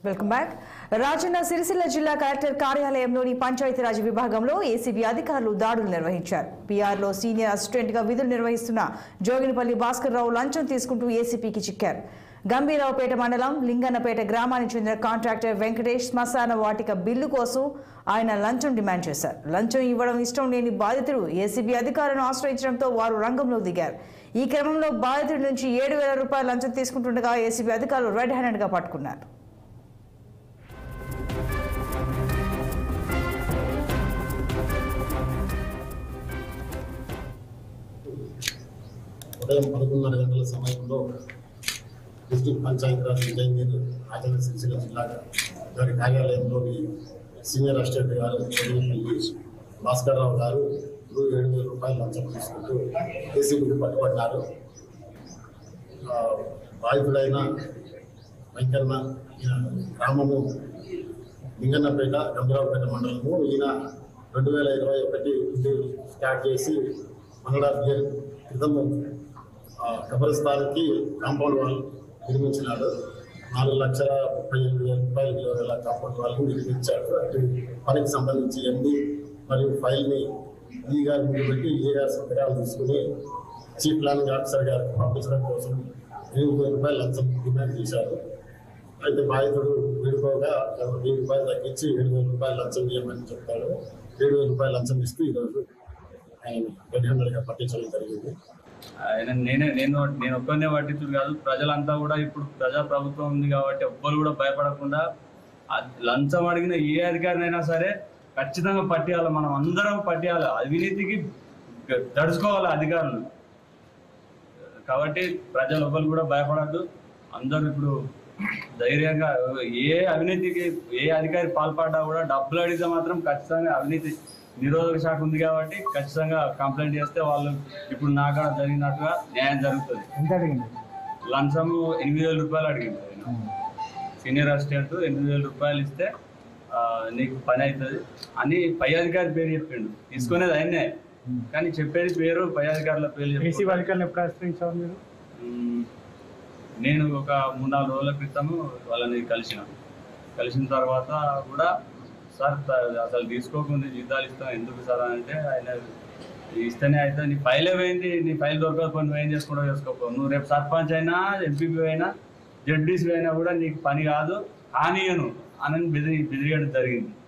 Welcome back Rajanna Sircilla జిల్లా collector కార్యాలయంలోని Panchayati Raj విభాగంలో ACB అధికారులు దాడులు నిర్వహించారు పీఆర్లో సీనియర్ అసిస్టెంట్ గా విధులు నిర్వహిస్తున్న జోగినపల్లి భాస్కర్ రావు లంచం తీసుకుంటూ ఏసీపీకి చిక్కారు గంభీరావుపేట మండలం లింగన్నపేట గ్రామానికి చెందిన కాంట్రాక్టర్ వెంకటేష్ శ్మశాన వాటిక బిల్లు కోసం ఆయన లంచం డిమాండ్ చేశారు లంచం ఇవ్వడం ఇష్టం లేని బాధితుడు ఏసీబీ అధికారులను ఆశ్రయించడంతో వారు రంగంలో దిగారు ఈ క్రమంలో బాధితుడి నుంచి ఏడు వేల రూపాయల లంచం తీసుకుంటుండగా ఏసీబీ అధికారులు రెడ్ హ్యాండెడ్ గా పట్టుకున్నారు ఉదయం పదకొండున్నర గంటల సమయంలో డిస్ట్రిక్ట్ పంచాయతీరాజ్ ఇంజనీర్ రాజన్న సిరిసిల్ల జిల్లా గారి కార్యాలయంలోని సీనియర్ అసిస్టెంట్ గారు చదివిపల్లి భాస్కర్ రావు గారు ఇప్పుడు ఏడు వేల రూపాయలు లంచం తీసుకుంటూ ఏసీబీకి పట్టుబడ్డారు ఆ, బాధితుడైన వెంకన్న ఈయన గ్రామము లింగన్నపేట గంభీరావుపేట మండలము ఈయన రెండు వేల ఇరవై ఒకటి నుండి స్టార్ట్ చేసి మండల క్రితము ఆ, కబరస్థాన్కి కాంపౌండ్ వాల్ నిర్మించినాడు నాలుగు లక్షల ముప్పై ఎనిమిది వేల రూపాయల విలువ గల కాంపౌండ్ వాల్ నిర్మించాడు అటు పనికి సంబంధించి ఎండి మరియు ఫైల్ని ఈ గారి ముందు పెట్టి ఏ గారి సంతకాలు తీసుకుని చీఫ్ ప్లానింగ్ ఆఫీసర్ గారికి పంపించడం కోసం ఎనిమిది వేల రూపాయలు లంచం డిమాండ్ చేశారు అయితే బాధితుడు విడిపోగా వెయ్యి రూపాయలు తగ్గించి ఏడు వేల రూపాయలు లంచం ఇవ్వమని చెప్తాడు ఏడు వేల రూపాయలు లంచం ఇస్తూ ఈరోజు ఆయన రెడ్ హ్యాండెడ్గా పట్టించడం జరిగింది ఆయన నేనే నేను నేను ఒక్కనే పట్టించుడు కాదు ప్రజలంతా కూడా ఇప్పుడు ప్రజా ప్రభుత్వం ఉంది కాబట్టి ఎవ్వరు కూడా భయపడకుండా ఆ లంచం అడిగిన ఏ అధికారినైనా సరే ఖచ్చితంగా పట్టేయాలి మనం అందరం పట్టేయాలి అవినీతికి గ- దడుచుకోవాలి అధికారులు కాబట్టి ప్రజలు ఎవ్వరు కూడా భయపడద్దు అందరూ ఇప్పుడు ధైర్యంగా ఏ అవినీతికి ఏ అధికారి పాల్పడ్డా కూడా డబ్బులు అడిగితే మాత్రం ఖచ్చితంగా అవినీతి నిరోధక శాఖ ఉంది కాబట్టి ఖచ్చితంగా కంప్లైంట్ చేస్తే వాళ్ళు ఇప్పుడు నాకాడ జరిగినట్టుగా న్యాయం జరుగుతుంది ఎంత అడిగింది లంచము ఎనిమిది వేల రూపాయలు అడిగింది ఆయన. సీనియర్ అసిస్టెంట్ ఎనిమిది వేల రూపాయలు ఇస్తే ఆ, నీకు పని అవుతుంది అని పై అధికారి పేరు చెప్పిండు తీసుకునేది ఆయనే కానీ చెప్పేది పేరు పై అధికారుల పేరు ఏసీ చెప్పు. వర్కర్ని ఎప్పుడు ఆశ్రయించారు మీరు మ్మ్. నేను ఒక మూడు నాలుగు రోజుల క్రితము వాళ్ళని కలిసిన కలిసిన తర్వాత కూడా సార్ త- అసలు తీసుకోకుండా జీతాలు ఇస్తాం ఎందుకు సార్ అని అంటే ఆయన ఇస్తేనే అయితే నీ ఫైల్ ఏమైంది నీ ఫైల్ దొరకకపోయి నువ్వు ఏం చేసుకుంటావు చేసుకోపో నువ్వు రేపు సర్పంచ్ అయినా ఎంపీపీ అయినా జడ్డీసీ అయినా కూడా నీకు పని కాదు కానీయను అని బెదిరి బెదిరియడం జరిగింది